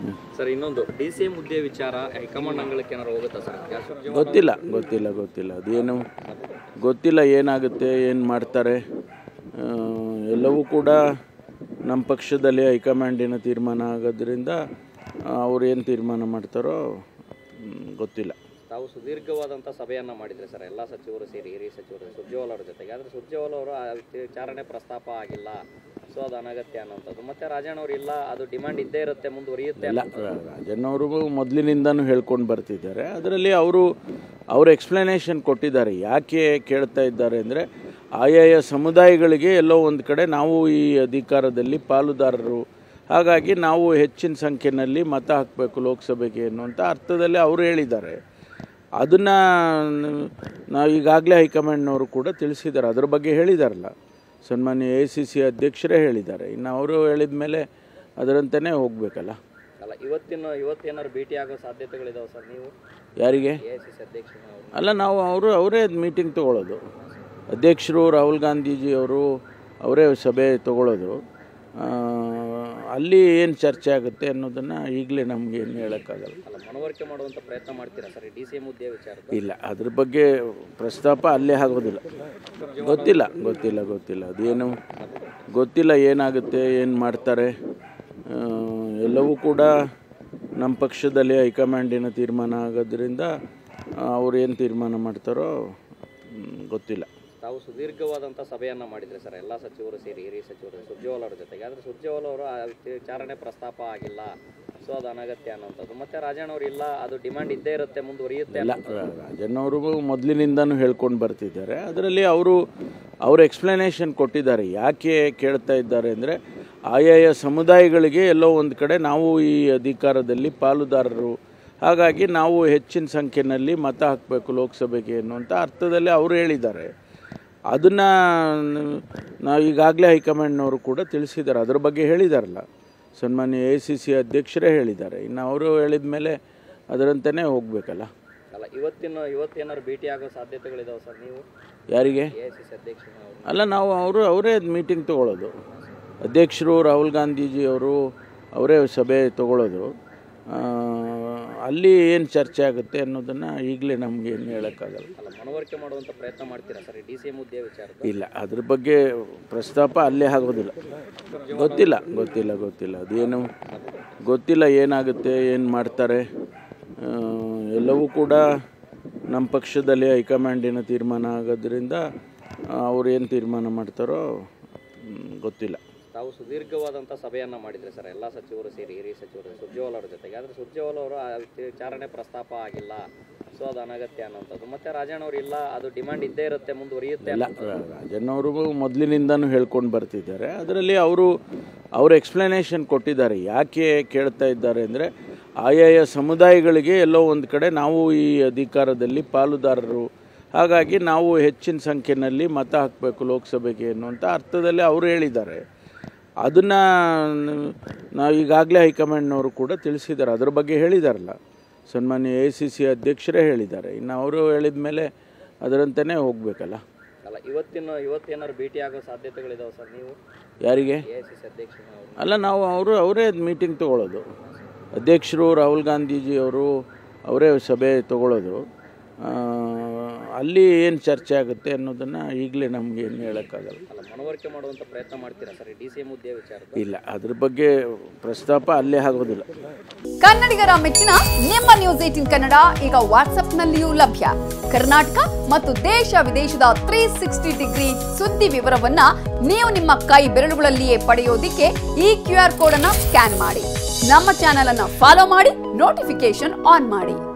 sir ಇನ್ನೊಂದು D C M ಹುದ್ದೆ ವಿಚಾರ ಹೈಕಮಾಂಡ್ ಅಂಗಳಕ್ಕೆ ಏನಾರು ಹೋಗುತ್ತಾ ಸರ್ ಗ್ಯಾಸ್ ಉದ್ಯಮ ಗೊತ್ತಿಲ್ಲ ಗೊತ್ತಿಲ್ಲ ಗೊತ್ತಿಲ್ಲ ಅದೇನು ಗೊತ್ತಿಲ್ಲ ಏನಾಗುತ್ತೆ ಏನು ಮಾಡ್ತಾರೆ ಆ, ಎಲ್ಲವೂ ಕೂಡ ನಮ್ಮ ಪಕ್ಷದಲ್ಲಿ ಹೈಕಮಾಂಡಿನ ತೀರ್ಮಾನ ಆಗೋದ್ರಿಂದ ಅವ್ರು ಏನು ತೀರ್ಮಾನ ಮಾಡ್ತಾರೋ ಮ್, ಗೊತ್ತಿಲ್ಲ ತಾವು ಸುದೀರ್ಘವಾದಂಥ ಸಭೆಯನ್ನ ಮಾಡಿದ್ರೆ ಸರ್ ಎಲ್ಲ ಸಚಿವರು ಸೇರಿ ಹಿರಿಯ ಸಚಿವರು ಸುರ್ಜೇವಾಲ ಅವರ ಜೊತೆಗೆ ಆದರೆ ಸುರ್ಜೇವಾಲ ಅವರು ಆ ವಿಚಾರಣೆ ಪ್ರಸ್ತಾಪ ಆಗಿಲ್ಲ ಸೊ ಅದು ಅನಗತ್ಯ ಅನ್ನೋಂಥದ್ದು ಮತ್ತೆ ರಾಜಣ್ಣ ಅವರು ಇಲ್ಲ ಅದು ಡಿಮಾಂಡ್ ಇದ್ದೇ ಇರುತ್ತೆ ಮುಂದುವರಿಯುತ್ತೆ ಇಲ್ಲ ರಾಜಣ್ಣವರು ಮೊದಲಿನಿಂದನೂ ಹೇಳ್ಕೊಂಡು ಬರ್ತಿದ್ದಾರೆ ಅದರಲ್ಲಿ ಅವರು ಅವರು ಎಕ್ಸ್ಪ್ಲನೇಷನ್ ಕೊಟ್ಟಿದ್ದಾರೆ ಯಾಕೆ ಕೇಳ್ತಾ ಇದ್ದಾರೆ ಅಂದರೆ ಆಯಾಯ ಸಮುದಾಯಗಳಿಗೆ ಎಲ್ಲೋ ಒಂದು ಕಡೆ ನಾವು ಈ ಅಧಿಕಾರದಲ್ಲಿ ಪಾಲುದಾರರು ಹಾಗಾಗಿ ನಾವು ಹೆಚ್ಚಿನ ಸಂಖ್ಯೆಯಲ್ಲಿ ಮತ ಹಾಕಬೇಕು ಲೋಕಸಭೆಗೆ ಅನ್ನುವಂಥ ಅರ್ಥದಲ್ಲಿ ಅವರು ಹೇಳಿದ್ದಾರೆ ಅದನ್ನು ನಾವು ಈಗಾಗಲೇ ಹೈಕಮಾಂಡ್ನವರು ಕೂಡ ತಿಳಿಸಿದ್ದಾರೆ ಅದ್ರ ಬಗ್ಗೆ ಹೇಳಿದಾರಲ್ಲ ಸನ್ಮಾನ್ಯ ಎ ಸಿ ಸಿ ಅಧ್ಯಕ್ಷರೇ ಹೇಳಿದ್ದಾರೆ ಇನ್ನು ಅವರು ಹೇಳಿದ ಮೇಲೆ ಅದರಂತೆಯೇ ಹೋಗಬೇಕಲ್ಲ ಅಲ್ಲ ಇವತ್ತಿನ ಇವತ್ತೇನಾದ್ರು ಭೇಟಿ ಆಗೋ ಸಾಧ್ಯತೆಗಳಿದಾವೆ ಸರ್ ನೀವು ಯಾರಿಗೆ ಎ ಸಿ ಸಿ ಅಧ್ಯಕ್ಷರು ಅಲ್ಲ ನಾವು ಅವರು ಅವರೇ ಮೀಟಿಂಗ್ ತಗೊಳ್ಳೋದು ಅಧ್ಯಕ್ಷರು ರಾಹುಲ್ ಗಾಂಧೀಜಿ ಅವರು ಅವರೇ ಸಭೆ ತಗೊಳ್ಳೋದು ಆ, ಅಲ್ಲಿ ಏನು ಚರ್ಚೆ ಆಗುತ್ತೆ ಅನ್ನೋದನ್ನು ಈಗಲೇ ನಮಗೆ ಏನು ಹೇಳೋಕ್ಕಾಗಲ್ಲ ಅಲ್ಲ ಮನವರಿಕೆ ಮಾಡುವಂಥ ಪ್ರಯತ್ನ ಮಾಡ್ತೀರಾ ಸರ್ ಡಿ ಸಿ ಎಂ ಹುದ್ದೆ ವಿಚಾರದ ಇಲ್ಲ ಅದ್ರ ಬಗ್ಗೆ ಪ್ರಸ್ತಾಪ ಅಲ್ಲೇ ಆಗೋದಿಲ್ಲ ಗೊತ್ತಿಲ್ಲ ಗೊತ್ತಿಲ್ಲ ಗೊತ್ತಿಲ್ಲ ಅದೇನು ಗೊತ್ತಿಲ್ಲ ಏನಾಗುತ್ತೆ ಏನು ಮಾಡ್ತಾರೆ ಆ, ಎಲ್ಲವೂ ಕೂಡ ನಮ್ಮ ಪಕ್ಷದಲ್ಲಿ ಹೈಕಮಾಂಡಿನ ತೀರ್ಮಾನ ಆಗೋದ್ರಿಂದ ಅವ್ರು ಏನು ತೀರ್ಮಾನ ಮಾಡ್ತಾರೋ ಮ್, ಗೊತ್ತಿಲ್ಲ ತಾವು ಸುದೀರ್ಘವಾದಂಥ ಸಭೆಯನ್ನ ಮಾಡಿದ್ರೆ ಸರ್ ಎಲ್ಲ ಸಚಿವರು ಸೇರಿ ಹಿರಿಯ ಸಚಿವರು ಸುರ್ಜೇವಾಲ ಅವರ ಜೊತೆಗೆ ಆದರೆ ಸುರ್ಜೇವಾಲ ಅವರು ಆ ವಿಚಾರಣೆ ಪ್ರಸ್ತಾಪ ಆಗಿಲ್ಲ ಸೊ ಅದು ಅನಗತ್ಯ ಅನ್ನೋಂಥದ್ದು ಮತ್ತೆ ರಾಜಣ್ಣ ಅವರು ಇಲ್ಲ ಅದು ಡಿಮಾಂಡ್ ಇದ್ದೇ ಇರುತ್ತೆ ಮುಂದುವರಿಯುತ್ತೆ ಇಲ್ಲ ರಾಜಣ್ಣವರು ಮೊದಲಿನಿಂದನೂ ಹೇಳ್ಕೊಂಡು ಬರ್ತಿದ್ದಾರೆ ಅದರಲ್ಲಿ ಅವರು ಅವರು ಎಕ್ಸ್ಪ್ಲನೇಷನ್ ಕೊಟ್ಟಿದ್ದಾರೆ ಯಾಕೆ ಕೇಳ್ತಾ ಇದ್ದಾರೆ ಅಂದರೆ ಆಯಾಯ ಸಮುದಾಯಗಳಿಗೆ ಎಲ್ಲೋ ಒಂದು ಕಡೆ ನಾವು ಈ ಅಧಿಕಾರದಲ್ಲಿ ಪಾಲುದಾರರು ಹಾಗಾಗಿ ನಾವು ಹೆಚ್ಚಿನ ಸಂಖ್ಯೆಯಲ್ಲಿ ಮತ ಹಾಕಬೇಕು ಲೋಕಸಭೆಗೆ ಅನ್ನುವಂಥ ಅರ್ಥದಲ್ಲಿ ಅವರು ಹೇಳಿದ್ದಾರೆ ಅದನ್ನು ನಾವು ಈಗಾಗಲೇ ಹೈಕಮಾಂಡ್ನವರು ಕೂಡ ತಿಳಿಸಿದ್ದಾರೆ ಅದ್ರ ಬಗ್ಗೆ ಹೇಳಿದಾರಲ್ಲ ಸನ್ಮಾನ್ಯ ಎ ಸಿ ಸಿ ಅಧ್ಯಕ್ಷರೇ ಹೇಳಿದ್ದಾರೆ ಇನ್ನು ಅವರು ಹೇಳಿದ ಮೇಲೆ ಅದರಂತೆಯೇ ಹೋಗಬೇಕಲ್ಲ ಅಲ್ಲ ಇವತ್ತಿನ ಇವತ್ತೇನಾದ್ರು ಭೇಟಿ ಆಗೋ ಸಾಧ್ಯತೆಗಳಿದಾವೆ ಸರ್ ನೀವು ಯಾರಿಗೆ ಎ ಸಿ ಸಿ ಅಧ್ಯಕ್ಷರು ಅಲ್ಲ ನಾವು ಅವರು ಅವರೇ ಮೀಟಿಂಗ್ ತಗೊಳ್ಳೋದು ಅಧ್ಯಕ್ಷರು ರಾಹುಲ್ ಗಾಂಧೀಜಿ ಅವರು ಅವರೇ ಸಭೆ ತಗೊಳ್ಳೋದು ಆ, ಅಲ್ಲಿ ಏನು ಚರ್ಚೆ ಆಗುತ್ತೆ ಅನ್ನೋದನ್ನು ಈಗಲೇ ನಮಗೆ ಏನು ಹೇಳೋಕ್ಕಾಗಲ್ಲ ಅಲ್ಲ ಮನವರಿಕೆ ಮಾಡುವಂಥ ಪ್ರಯತ್ನ ಮಾಡ್ತೀರಾ ಸರ್ ಡಿ ಸಿ ಎಂ ಹುದ್ದೆ ವಿಚಾರದ ಇಲ್ಲ ಅದ್ರ ಬಗ್ಗೆ ಪ್ರಸ್ತಾಪ ಅಲ್ಲೇ ಆಗೋದಿಲ್ಲ ಗೊತ್ತಿಲ್ಲ ಗೊತ್ತಿಲ್ಲ ಗೊತ್ತಿಲ್ಲ ಅದೇನು ಗೊತ್ತಿಲ್ಲ ಏನಾಗುತ್ತೆ ಏನು ಮಾಡ್ತಾರೆ ಆ, ಎಲ್ಲವೂ ಕೂಡ ನಮ್ಮ ಪಕ್ಷದಲ್ಲಿ ಹೈಕಮಾಂಡಿನ ತೀರ್ಮಾನ ಆಗೋದ್ರಿಂದ ಅವ್ರು ಏನು ತೀರ್ಮಾನ ಮಾಡ್ತಾರೋ ಮ್, ಗೊತ್ತಿಲ್ಲ ತಾವು ಸುದೀರ್ಘವಾದಂಥ ಸಭೆಯನ್ನ ಮಾಡಿದ್ರೆ ಸರ್ ಎಲ್ಲ ಸಚಿವರು ಸೇರಿ ಹಿರಿಯ ಸಚಿವರು ಸುರ್ಜೇವಾಲ ಅವರ ಜೊತೆಗೆ ಆದರೆ ಸುರ್ಜೇವಾಲ ಅವರು ಆ ವಿಚಾರಣೆ ಪ್ರಸ್ತಾಪ ಆಗಿಲ್ಲ ಸೊ ಅದು ಅನಗತ್ಯ ಅನ್ನೋಂಥದ್ದು ಮತ್ತೆ ರಾಜಣ್ಣ ಅವರು ಇಲ್ಲ ಅದು ಡಿಮಾಂಡ್ ಇದ್ದೇ ಇರುತ್ತೆ ಮುಂದುವರಿಯುತ್ತೆ ಇಲ್ಲ ರಾಜಣ್ಣವರು ಮೊದಲಿನಿಂದನೂ ಹೇಳ್ಕೊಂಡು ಬರ್ತಿದ್ದಾರೆ ಅದರಲ್ಲಿ ಅವರು ಅವರು ಎಕ್ಸ್ಪ್ಲನೇಷನ್ ಕೊಟ್ಟಿದ್ದಾರೆ ಯಾಕೆ ಕೇಳ್ತಾ ಇದ್ದಾರೆ ಅಂದರೆ ಆಯಾಯ ಸಮುದಾಯಗಳಿಗೆ ಎಲ್ಲೋ ಒಂದು ಕಡೆ ನಾವು ಈ ಅಧಿಕಾರದಲ್ಲಿ ಪಾಲುದಾರರು ಹಾಗಾಗಿ ನಾವು ಹೆಚ್ಚಿನ ಸಂಖ್ಯೆಯಲ್ಲಿ ಮತ ಹಾಕಬೇಕು ಲೋಕಸಭೆಗೆ ಅನ್ನುವಂಥ ಅರ್ಥದಲ್ಲಿ ಅವರು ಹೇಳಿದ್ದಾರೆ ಅದನ್ನು ನಾವು ಈಗಾಗಲೇ ಹೈಕಮಾಂಡ್ನವರು ಕೂಡ ತಿಳಿಸಿದ್ದಾರೆ ಅದ್ರ ಬಗ್ಗೆ ಹೇಳಿದಾರಲ್ಲ ಸನ್ಮಾನ್ಯ ಎ ಸಿ ಸಿ ಅಧ್ಯಕ್ಷರೇ ಹೇಳಿದ್ದಾರೆ ಇನ್ನು ಅವರು ಹೇಳಿದ ಮೇಲೆ ಅದರಂತೆಯೇ ಹೋಗಬೇಕಲ್ಲ ಅಲ್ಲ ಇವತ್ತಿನ ಇವತ್ತೇನಾದ್ರು ಭೇಟಿ ಆಗೋ ಸಾಧ್ಯತೆಗಳಿದಾವೆ ಸರ್ ನೀವು ಯಾರಿಗೆ ಎ ಸಿ ಸಿ ಅಧ್ಯಕ್ಷರು ಅಲ್ಲ ನಾವು ಅವರು ಅವರೇ ಮೀಟಿಂಗ್ ತಗೊಳ್ಳೋದು ಅಧ್ಯಕ್ಷರು ರಾಹುಲ್ ಗಾಂಧೀಜಿ ಅವರು ಅವರೇ ಸಭೆ ತಗೊಳ್ಳೋದು ಆ, ಅಲ್ಲಿ ಏನು ಚರ್ಚೆ ಆಗುತ್ತೆ ಅನ್ನೋದನ್ನು ಈಗಲೇ ನಮಗೆ ಏನು ಹೇಳೋಕ್ಕಾಗಲ್ಲ ಅಲ್ಲ ಮನವರಿಕೆ ಮಾಡುವಂಥ ಪ್ರಯತ್ನ ಮಾಡ್ತೀರಾ ಸರ್ ಡಿ ಸಿ ಎಂ ಹುದ್ದೆ ವಿಚಾರದ ಇಲ್ಲ ಅದ್ರ ಬಗ್ಗೆ ಪ್ರಸ್ತಾಪ ಅಲ್ಲೇ ಆಗೋದಿಲ್ಲ ಕನ್ನಡಿಗರ ಮೆಚ್ಚಿನ ನಿಮ್ಮ ನ್ಯೂಸ್ ಏಟಿನ್ ಕನ್ನಡ ಈಗ ವಾಟ್ಸ್ಆಪ್ನಲ್ಲಿಯೂ ಲಭ್ಯ ಕರ್ನಾಟಕ ಮತ್ತು ದೇಶ ವಿದೇಶದ ತ್ರೀ ಸಿಕ್ಸ್ಟಿ ಡಿಗ್ರಿ ಸುದ್ದಿ ವಿವರವನ್ನ ನೀವು ನಿಮ್ಮ ಕೈ ಬೆರಳುಗಳಲ್ಲಿಯೇ ಪಡೆಯೋದಿಕ್ಕೆ ಈ ಕ್ಯೂ ಆರ್ ಕೋಡ್ ಅನ್ನ ಸ್ಕ್ಯಾನ್ ಮಾಡಿ ನಮ್ಮ ಚಾನೆಲ್ ಅನ್ನ ಫಾಲೋ ಮಾಡಿ ನೋಟಿಫಿಕೇಶನ್ ಆನ್ ಮಾಡಿ